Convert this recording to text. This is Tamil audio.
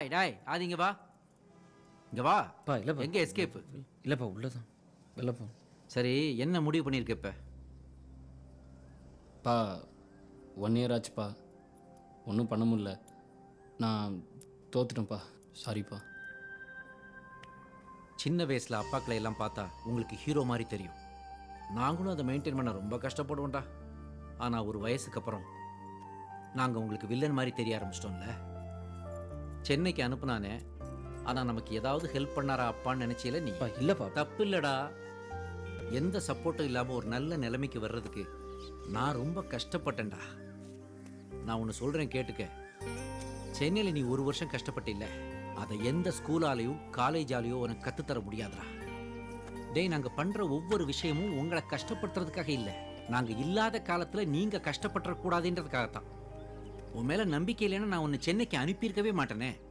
டாய் டாய் அது இங்க வா இங்க வா பா இல்லைப்பா எங்க எஸ்கேப் இல்லைப்பா உள்ளதான் வெளிலப்பா சரி என்ன முடிவு பண்ணியிருக்க இப்ப பா ஒன் இயர் ஆச்சுப்பா ஒன்றும் பண்ண முடியல நான் தோத்துட்டேன்ப்பா சாரிப்பா சின்ன வயசுல அப்பாக்களை எல்லாம் பார்த்தா உங்களுக்கு ஹீரோ மாதிரி தெரியும் நாங்களும் அதை மெயின்டைன் பண்ண ரொம்ப கஷ்டப்படுவோம்டா ஆனா ஒரு வயசுக்கு அப்புறம் நாங்க உங்களுக்கு வில்லன் மாதிரி தெரிய ஆரம்பிச்சிட்டோம்ல சென்னைக்கு அனுப்புனானே ஆனா நமக்கு ஏதாவது ஹெல்ப் பண்ணாரா அப்பான்னு நினைச்சீல நீ பா இல்லைப்பா தப்பு இல்லடா எந்த சப்போர்ட்டும் இல்லாம ஒரு நல்ல நிலைமைக்கு வர்றதுக்கு நான் ரொம்ப கஷ்டப்பட்டேன்டா நான் ஒன்று சொல்றேன் கேட்டுக்க சென்னையில் நீ ஒரு வருஷம் கஷ்டப்பட்டில்ல அதை எந்த ஸ்கூலாலேயும் காலேஜாலேயோ உனக்கு கத்துத்தர முடியாதுடா டேய் நாங்க பண்ற ஒவ்வொரு விஷயமும் உங்களை கஷ்டப்படுத்துறதுக்காக இல்ல நாங்க இல்லாத காலத்துல நீங்க கஷ்டப்பட்டுற கூடாதுன்றதுக்காகத்தான் உன் மேல நம்பிக்கை இல்லைன்னா நான் உன்னை சென்னைக்கு அனுப்பியிருக்கவே மாட்டேனே